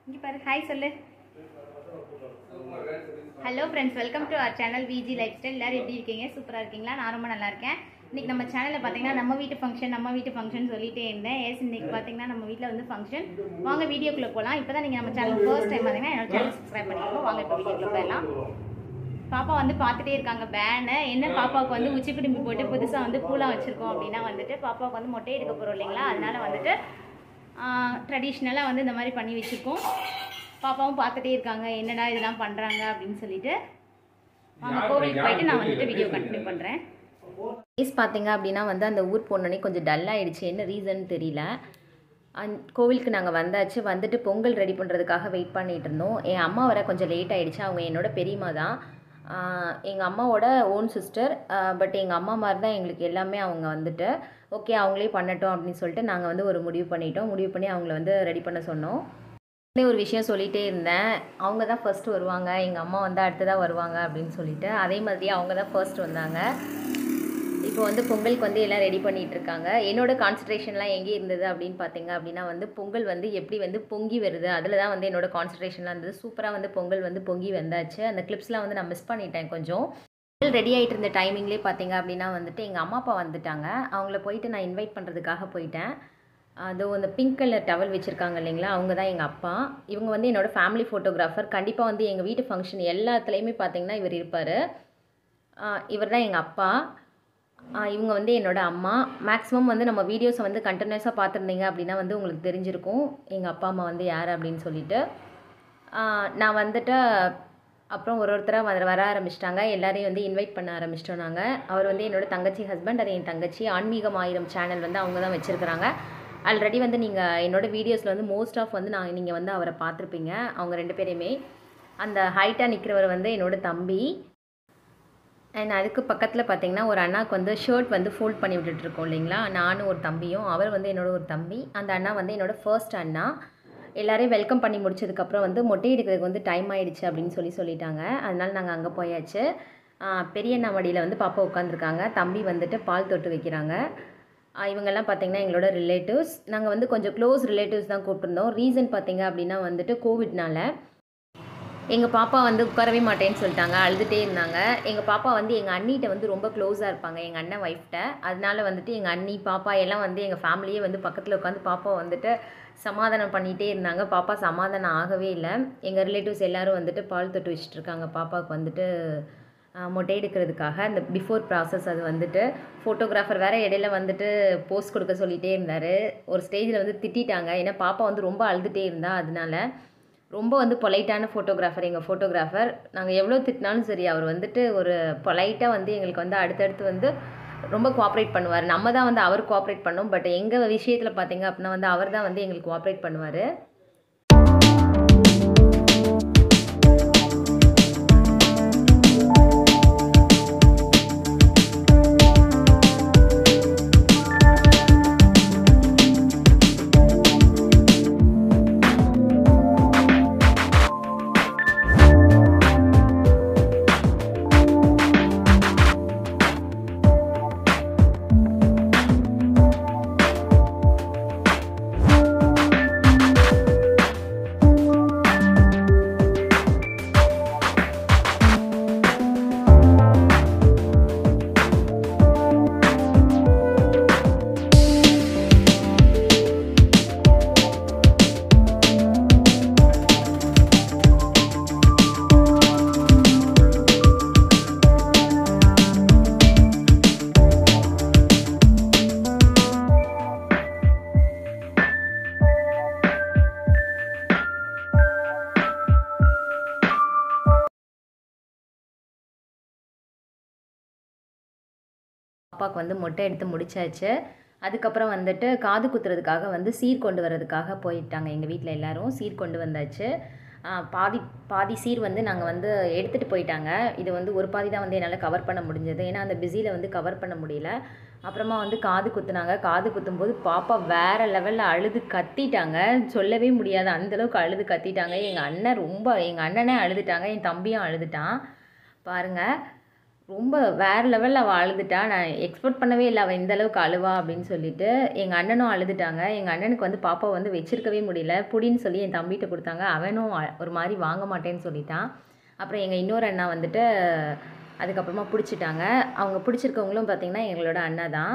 இங்கே பாரு ஹாய் சொல்லு hello friends welcome to our channel Viji lifestyle எல்லாரும் எப்படி இருக்கீங்க சூப்பராக இருக்கீங்களா நான் ரொம்ப நல்லா இருக்கேன் இன்னைக்கு நம்ம சேனலில் பார்த்தீங்கன்னா நம்ம வீட்டு ஃபங்க்ஷன் நம்ம வீட்டு ஃபங்க்ஷன் சொல்லிட்டே இருந்தேன் எஸ் இன்னைக்கு பார்த்தீங்கன்னா நம்ம வீட்டில் வந்து ஃபங்க்ஷன் வாங்க வீடியோக்குள்ளே போகலாம் இப்போ தான் நீங்கள் நம்ம சேனல் ஃபர்ஸ்ட் டைம் பார்த்தீங்கன்னா என்னோட சேனல் சப்ஸ்கிரைப் பண்ணிக்கோங்க வாங்க இப்போ வீடியோக்குள்ளே போயிடலாம் பாப்பா வந்து பார்த்துட்டே இருக்காங்க பேனை என்ன பாப்பாவுக்கு வந்து உச்சி குடும்பி போட்டு புதுசாக வந்து பூலாம் வச்சுருக்கோம் அப்படின்னா வந்துட்டு பாப்பாவுக்கு வந்து மொட்டை எடுக்க போகிறோம் இல்லைங்களா அதனால வந்துட்டு ட்ரெடிஷ்னலாக வந்து இந்த மாதிரி பண்ணி வச்சுருக்கோம் பாப்பாவும் பார்த்துட்டே இருக்காங்க என்னடா இதெல்லாம் பண்ணுறாங்க அப்படின்னு சொல்லிட்டு வாங்க கோவிலுக்கு போயிட்டு நான் வந்துட்டு வீடியோ கண்டினியூ பண்ணுறேன் ஃபேஸ் பார்த்தீங்க அப்படின்னா வந்து அந்த ஊர் போனோடனே கொஞ்சம் டல்லாகிடுச்சு என்ன ரீசன் தெரியல அந் கோவிலுக்கு நாங்கள் வந்தாச்சு வந்துட்டு பொங்கல் ரெடி பண்ணுறதுக்காக வெயிட் பண்ணிகிட்டு இருந்தோம் என் அம்மா வர கொஞ்சம் லேட் ஆகிடுச்சு அவங்க என்னோட பெரியம்மா தான் எங்கள் அம்மாவோட ஓன் சிஸ்டர் பட் எங்கள் அம்மா மாதிரி தான் எங்களுக்கு எல்லாமே அவங்க வந்துட்டு ஓகே அவங்களே பண்ணட்டும் அப்படின்னு சொல்லிட்டு நாங்கள் வந்து ஒரு முடிவு பண்ணிட்டோம் முடிவு பண்ணி அவங்கள வந்து ரெடி பண்ண சொன்னோம் இதே ஒரு விஷயம் சொல்லிகிட்டே இருந்தேன் அவங்க தான் ஃபர்ஸ்ட் வருவாங்க எங்கள் அம்மா வந்து அடுத்ததாக வருவாங்க அப்படின்னு சொல்லிட்டு அதே மாதிரி அவங்க தான் ஃபர்ஸ்ட் வந்தாங்க இப்போ வந்து பொங்கலுக்கு வந்து எல்லாம் ரெடி பண்ணிகிட்டு இருக்காங்க என்னோட கான்சன்ட்ரேஷன்லாம் எங்கே இருந்தது அப்படின்னு பார்த்தீங்க அப்படின்னா வந்து பொங்கல் வந்து எப்படி வந்து பொங்கி வருது அதில் தான் வந்து என்னோட கான்சன்ட்ரேஷன்லாம் இருந்தது சூப்பராக வந்து பொங்கல் வந்து பொங்கி வந்தாச்சு அந்த கிளிப்ஸ்லாம் வந்து நான் மிஸ் பண்ணிட்டேன் கொஞ்சம் பொங்கல் ரெடி ஆகிட்டு இருந்த டைமிங்லேயே பார்த்தீங்க அப்படின்னா வந்துட்டு எங்கள் அம்மா அப்பா வந்துட்டாங்க அவங்கள போயிட்டு நான் இன்வைட் பண்ணுறதுக்காக போயிட்டேன் அதோ அந்த பிங்க் கலர் டவல் வச்சுருக்காங்க இல்லைங்களா அவங்க தான் எங்கள் அப்பா இவங்க வந்து என்னோடய ஃபேமிலி ஃபோட்டோகிராஃபர் கண்டிப்பாக வந்து எங்கள் வீட்டு ஃபங்க்ஷன் எல்லாத்துலேயுமே பார்த்தீங்கன்னா இவர் இருப்பார் இவர் தான் எங்கள் அப்பா இவங்க வந்து என்னோட அம்மா மேக்ஸிமம் வந்து நம்ம வீடியோஸை வந்து கண்டினியூஸாக பார்த்துருந்தீங்க அப்படின்னா வந்து உங்களுக்கு தெரிஞ்சிருக்கும் எங்கள் அப்பா அம்மா வந்து யார் அப்படின்னு சொல்லிட்டு நான் வந்துட்டு அப்புறம் ஒரு ஒருத்தராக வர வர ஆரம்பிச்சிட்டாங்க எல்லாரையும் வந்து இன்வைட் பண்ண ஆரம்பிச்சிட்டோம் நாங்கள் அவர் வந்து என்னோட தங்கச்சி ஹஸ்பண்ட் அது என் தங்கச்சி ஆன்மீகம் ஆயிரம் சேனல் வந்து அவங்க தான் வச்சுருக்குறாங்க ஆல்ரெடி வந்து நீங்கள் என்னோடய வீடியோஸில் வந்து மோஸ்ட் ஆஃப் வந்து நான் நீங்கள் வந்து அவரை பார்த்துருப்பீங்க அவங்க ரெண்டு பேரையுமே அந்த ஹைட்டாக நிற்கிறவர் வந்து என்னோடய தம்பி அண்ட் அதுக்கு பக்கத்தில் பார்த்தீங்கன்னா ஒரு அண்ணாவுக்கு வந்து ஷர்ட் வந்து ஃபோல்ட் பண்ணி விட்டுட்ருக்கோம் இல்லைங்களா நானும் ஒரு தம்பியும் அவர் வந்து என்னோட ஒரு தம்பி அந்த அண்ணா வந்து என்னோடய ஃபர்ஸ்ட் அண்ணா எல்லோரையும் வெல்கம் பண்ணி முடிச்சதுக்கப்புறம் வந்து மொட்டை எடுக்கிறதுக்கு வந்து டைம் ஆகிடுச்சு அப்படின்னு சொல்லி சொல்லிட்டாங்க அதனால் நாங்கள் அங்கே போயாச்சு பெரிய அண்ணா மடியில் வந்து பாப்பா உட்காந்துருக்காங்க தம்பி வந்துட்டு பால் தொட்டு வைக்கிறாங்க இவங்கெல்லாம் பார்த்திங்கன்னா எங்களோட ரிலேட்டிவ்ஸ் நாங்கள் வந்து கொஞ்சம் க்ளோஸ் ரிலேட்டிவ்ஸ் தான் கூப்பிட்டுருந்தோம் ரீசன் பார்த்திங்க அப்படின்னா வந்துட்டு கோவிட்னால எங்கள் பாப்பா வந்து உட்காரவே மாட்டேன்னு சொல்லிட்டாங்க அழுதுகிட்டே இருந்தாங்க எங்கள் பாப்பா வந்து எங்கள் அண்ணிகிட்ட வந்து ரொம்ப க்ளோஸாக இருப்பாங்க எங்கள் அண்ணன் ஒய்ஃப்ட்ட அதனால வந்துட்டு எங்கள் அண்ணி பாப்பா எல்லாம் வந்து எங்கள் ஃபேமிலியே வந்து பக்கத்தில் உட்காந்து பாப்பா வந்துட்டு சமாதானம் பண்ணிகிட்டே இருந்தாங்க பாப்பா சமாதானம் ஆகவே இல்லை எங்கள் ரிலேட்டிவ்ஸ் எல்லோரும் வந்துட்டு பால் தொட்டு வச்சுட்டு இருக்காங்க பாப்பாவுக்கு வந்துட்டு மொட்டை எடுக்கிறதுக்காக அந்த பிஃபோர் ப்ராசஸ் அது வந்துட்டு ஃபோட்டோகிராஃபர் வேறு இடையில வந்துட்டு போஸ்ட் கொடுக்க சொல்லிகிட்டே இருந்தார் ஒரு ஸ்டேஜில் வந்து திட்டாங்க ஏன்னா பாப்பா வந்து ரொம்ப அழுதுகிட்டே இருந்தா அதனால ரொம்ப வந்து பொலைட்டான ஃபோட்டோகிராஃபர் எங்கள் ஃபோட்டோகிராஃபர் நாங்கள் எவ்வளோ திட்டினாலும் சரி அவர் வந்துட்டு ஒரு பொலைட்டாக வந்து எங்களுக்கு வந்து அடுத்தடுத்து வந்து ரொம்ப கோஆப்ரேட் பண்ணுவார் நம்ம தான் வந்து அவர் கோஆப்ரேட் பண்ணோம் பட் எங்கள் விஷயத்தில் பார்த்தீங்க அப்படின்னா வந்து அவர் தான் வந்து எங்களுக்கு கோஆப்ரேட் பண்ணுவார் அப்பாவுக்கு வந்து மொட்டை எடுத்து முடிச்சாச்சு அதுக்கப்புறம் வந்துட்டு காது குத்துறதுக்காக வந்து சீர் கொண்டு வர்றதுக்காக போயிட்டாங்க எங்கள் வீட்டில் எல்லோரும் சீர் கொண்டு வந்தாச்சு பாதி பாதி சீர் வந்து நாங்கள் வந்து எடுத்துகிட்டு போயிட்டாங்க இது வந்து ஒரு பாதி தான் வந்து என்னால் கவர் பண்ண முடிஞ்சது ஏன்னா அந்த பிஸியில் வந்து கவர் பண்ண முடியல அப்புறமா வந்து காது குத்துனாங்க காது குத்தும்போது பாப்பா வேறு லெவலில் அழுது கத்திட்டாங்க சொல்லவே முடியாது அந்தளவுக்கு அழுது கத்திட்டாங்க எங்கள் அண்ணன் ரொம்ப எங்கள் அண்ணனே அழுதுட்டாங்க என் தம்பியும் அழுதுட்டான் பாருங்கள் ரொம்ப வேறு லெவலில் அவள் அழுதுட்டா நான் எக்ஸ்பெக்ட் பண்ணவே இல்லை அவள் இந்த அளவுக்கு அழுவா அப்படின்னு சொல்லிட்டு எங்கள் அண்ணனும் அழுதுட்டாங்க எங்கள் அண்ணனுக்கு வந்து பாப்பா வந்து வச்சிருக்கவே முடியல புடின்னு சொல்லி என் தம்பிகிட்ட கொடுத்தாங்க அவனும் அ- ஒரு மாதிரி வாங்க மாட்டேன்னு சொல்லிட்டான் அப்புறம் எங்கள் இன்னொரு அண்ணா வந்துட்டு அதுக்கப்புறமா பிடிச்சிட்டாங்க அவங்க பிடிச்சிருக்கவங்களும் பார்த்தீங்கன்னா எங்களோட அண்ணா தான்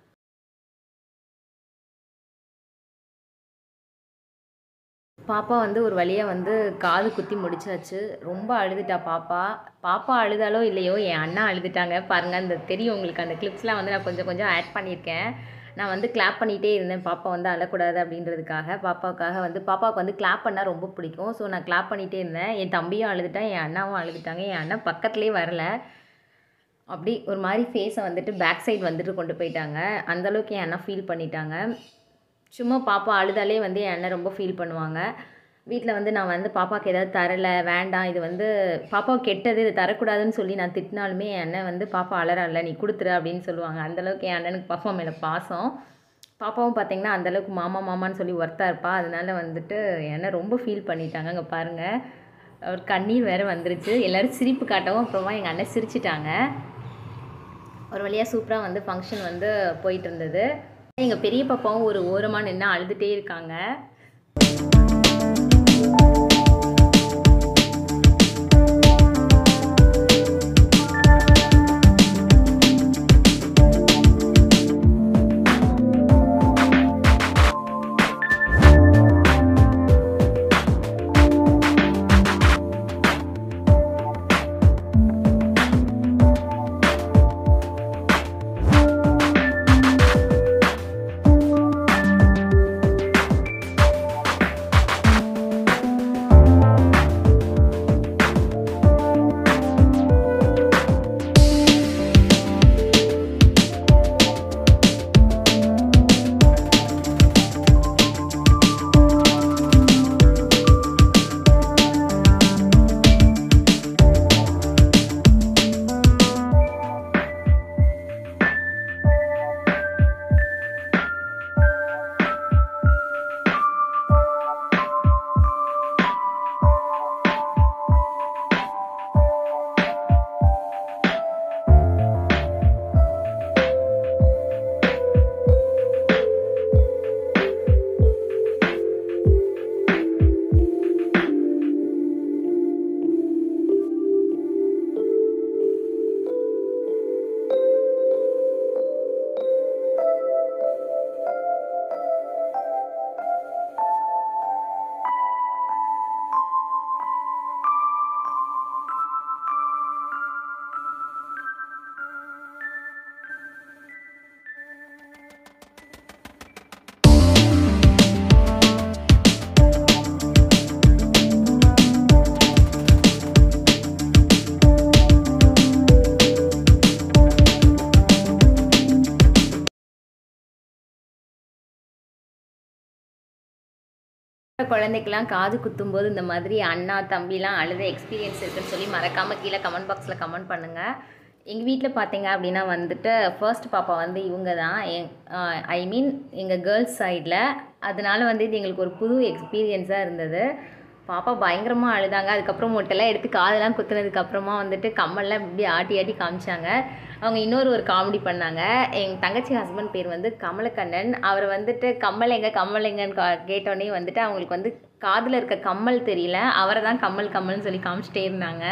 பாப்பா வந்து ஒரு வழியாக வந்து காது குத்தி முடிச்சாச்சு ரொம்ப அழுதுட்டா பாப்பா பாப்பா அழுதாலோ இல்லையோ என் அண்ணா அழுதுட்டாங்க பாருங்கள் அந்த தெரியும் உங்களுக்கு அந்த கிளிப்ஸ்லாம் வந்து நான் கொஞ்சம் கொஞ்சம் ஆட் பண்ணியிருக்கேன் நான் வந்து கிளாப் பண்ணிகிட்டே இருந்தேன் பாப்பா வந்து அழக்கூடாது அப்படின்றதுக்காக பாப்பாவுக்காக வந்து பாப்பாவுக்கு வந்து கிளாப் பண்ணால் ரொம்ப பிடிக்கும் ஸோ நான் கிளாப் பண்ணிகிட்டே இருந்தேன் என் தம்பியும் அழுதுட்டான் என் அண்ணாவும் அழுதுட்டாங்க என் அண்ணன் பக்கத்துலேயே வரல அப்படி ஒரு மாதிரி ஃபேஸை வந்துட்டு பேக் சைடு வந்துட்டு கொண்டு போயிட்டாங்க அந்தளவுக்கு என் அண்ணா ஃபீல் பண்ணிட்டாங்க சும்மா பாப்பா அழுதாலே வந்து என் அண்ணன் ரொம்ப ஃபீல் பண்ணுவாங்க வீட்டில் வந்து நான் வந்து பாப்பாவுக்கு ஏதாவது தரலை வேண்டாம் இது வந்து பாப்பாவுக்கு கெட்டது இது தரக்கூடாதுன்னு சொல்லி நான் திட்டினாலுமே என் அண்ணன் வந்து பாப்பா அழறால நீ கொடுத்துரு அப்படின்னு சொல்லுவாங்க அந்தளவுக்கு என் அண்ணனுக்கு பாப்பா மேலே பாசம் பாப்பாவும் பார்த்தீங்கன்னா அந்தளவுக்கு மாமா மாமான்னு சொல்லி ஒர்த்தாக இருப்பா அதனால வந்துட்டு என் அண்ணன் ரொம்ப ஃபீல் பண்ணிட்டாங்க அங்கே பாருங்கள் அவர் கண்ணீர் வேறு வந்துருச்சு எல்லோரும் சிரிப்பு காட்டவும் அப்புறமா எங்கள் அண்ணன் சிரிச்சிட்டாங்க ஒரு வழியாக சூப்பராக வந்து ஃபங்க்ஷன் வந்து போயிட்டு இருந்தது எங்கள் பெரிய பாப்பாவும் ஒரு ஓரமாக நின்று அழுதுகிட்டே இருக்காங்க குழந்தைக்கெல்லாம் காது குத்தும்போது இந்த மாதிரி அண்ணா தம்பிலாம் அழுத எக்ஸ்பீரியன்ஸ் இருக்குன்னு சொல்லி மறக்காமல் கீழே கமெண்ட் பாக்ஸில் கமெண்ட் பண்ணுங்கள் எங்கள் வீட்டில் பார்த்தீங்க அப்படின்னா வந்துட்டு ஃபர்ஸ்ட் பாப்பா வந்து இவங்க தான் எங் ஐ மீன் எங்கள் கேர்ள்ஸ் சைடில் அதனால வந்து இது எங்களுக்கு ஒரு புது எக்ஸ்பீரியன்ஸாக இருந்தது பாப்பா பயங்கரமாக அழுதாங்க அதுக்கப்புறம் மொட்டெல்லாம் எடுத்து காதெல்லாம் குத்துனதுக்கு அப்புறமா வந்துட்டு கம்மல்லாம் இப்படி ஆட்டி ஆட்டி காமிச்சாங்க அவங்க இன்னொரு ஒரு காமெடி பண்ணாங்க எங்கள் தங்கச்சி ஹஸ்பண்ட் பேர் வந்து கமலக்கண்ணன் அவர் வந்துட்டு கம்மல் எங்க கம்மல் எங்கன்னு கா கேட்டோடனே வந்துட்டு அவங்களுக்கு வந்து காதில் இருக்க கம்மல் தெரியல அவரை தான் கம்மல் கம்மல்னு சொல்லி காமிச்சிட்டே இருந்தாங்க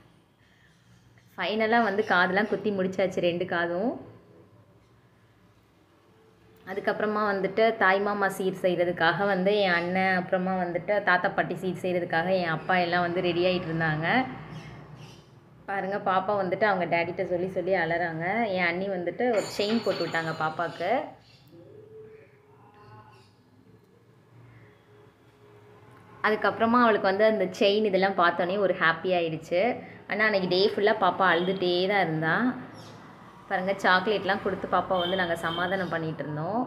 ஃபைனலாக வந்து காதெல்லாம் குத்தி முடிச்சாச்சு ரெண்டு காதும் அதுக்கப்புறமா வந்துட்டு தாய்மாமா சீர் செய்கிறதுக்காக வந்து என் அண்ணன் அப்புறமா வந்துட்டு தாத்தா பாட்டி சீர் செய்கிறதுக்காக என் அப்பா எல்லாம் வந்து ரெடி ஆகிட்டு இருந்தாங்க பாருங்கள் பாப்பா வந்துட்டு அவங்க டேடிட்ட சொல்லி சொல்லி அலறாங்க என் அண்ணி வந்துட்டு ஒரு செயின் போட்டு விட்டாங்க பாப்பாவுக்கு அதுக்கப்புறமா அவளுக்கு வந்து அந்த செயின் இதெல்லாம் பார்த்தோன்னே ஒரு ஹாப்பி ஆயிடுச்சு ஆனால் அன்றைக்கி டே ஃபுல்லாக பாப்பா அழுதுகிட்டே தான் இருந்தா பாருங்கள் சாக்லேட்லாம் கொடுத்து பாப்பா வந்து நாங்கள் சமாதானம் பண்ணிகிட்டு இருந்தோம்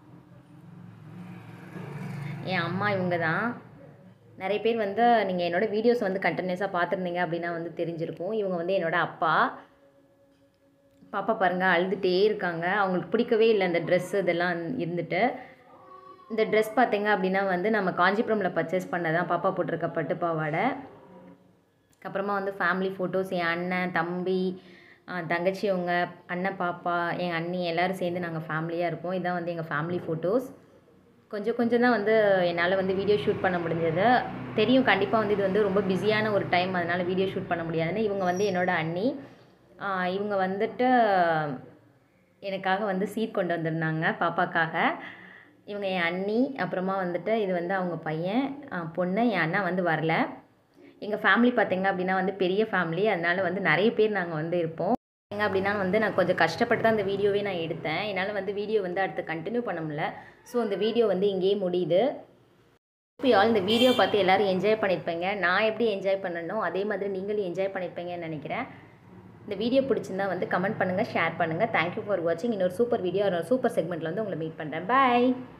என் அம்மா இவங்க தான் நிறைய பேர் வந்து நீங்கள் என்னோடய வீடியோஸ் வந்து கண்டினியூஸாக பார்த்துருந்தீங்க அப்படின்னா வந்து தெரிஞ்சிருக்கும் இவங்க வந்து என்னோட அப்பா பாப்பா பாருங்கள் அழுதுகிட்டே இருக்காங்க அவங்களுக்கு பிடிக்கவே இல்லை அந்த ட்ரெஸ்ஸு இதெல்லாம் இருந்துட்டு இந்த ட்ரெஸ் பார்த்தீங்க அப்படின்னா வந்து நம்ம காஞ்சிபுரமில் பர்ச்சேஸ் பண்ணதான் பாப்பா போட்டிருக்க பட்டு பாவாடை அப்புறமா வந்து ஃபேமிலி ஃபோட்டோஸ் என் அண்ணன் தம்பி தங்கச்சி அவங்க அண்ணன் பாப்பா என் அண்ணி எல்லோரும் சேர்ந்து நாங்கள் ஃபேமிலியாக இருப்போம் இதான் வந்து எங்கள் ஃபேமிலி ஃபோட்டோஸ் கொஞ்சம் கொஞ்சம் தான் வந்து என்னால் வந்து வீடியோ ஷூட் பண்ண முடிஞ்சது தெரியும் கண்டிப்பாக வந்து இது வந்து ரொம்ப பிஸியான ஒரு டைம் அதனால் வீடியோ ஷூட் பண்ண முடியாதுன்னு இவங்க வந்து என்னோட அண்ணி ஆஹ் இவங்க வந்துட்டு எனக்காக வந்து சீட் கொண்டு வந்திருந்தாங்க பாப்பாக்காக இவங்க என் அண்ணி அப்புறமா வந்துட்டு இது வந்து அவங்க பையன் ஆஹ் பொண்ணு என் அண்ணா வந்து வரல எங்கள் ஃபேமிலி பார்த்தீங்க அப்படின்னா வந்து பெரிய ஃபேமிலி அதனால வந்து நிறைய பேர் நாங்கள் வந்து இருப்போம் எங்க அப்படின்னா வந்து நான் கொஞ்சம் கஷ்டப்பட்டு தான் அந்த வீடியோவே நான் எடுத்தேன் என்னால் வந்து வீடியோ வந்து அடுத்து கண்டினியூ பண்ண முடியல ஸோ அந்த வீடியோ வந்து இங்கேயே முடியுது இப்போ ஆல் இந்த வீடியோ பார்த்து எல்லோரும் என்ஜாய் பண்ணியிருப்பீங்க நான் எப்படி என்ஜாய் பண்ணனோ அதே மாதிரி நீங்களும் என்ஜாய் பண்ணியிருப்பீங்கன்னு நினைக்கிறேன் இந்த வீடியோ பிடிச்சிருந்தா வந்து கமெண்ட் பண்ணுங்கள் ஷேர் பண்ணுங்கள் தேங்க்யூ ஃபார் வாட்சிங் இன்னொரு சூப்பர் வீடியோ ஒரு சூப்பர் செக்மெண்ட்டில் வந்து உங்களை மீட் பண்ணுறேன் பாய்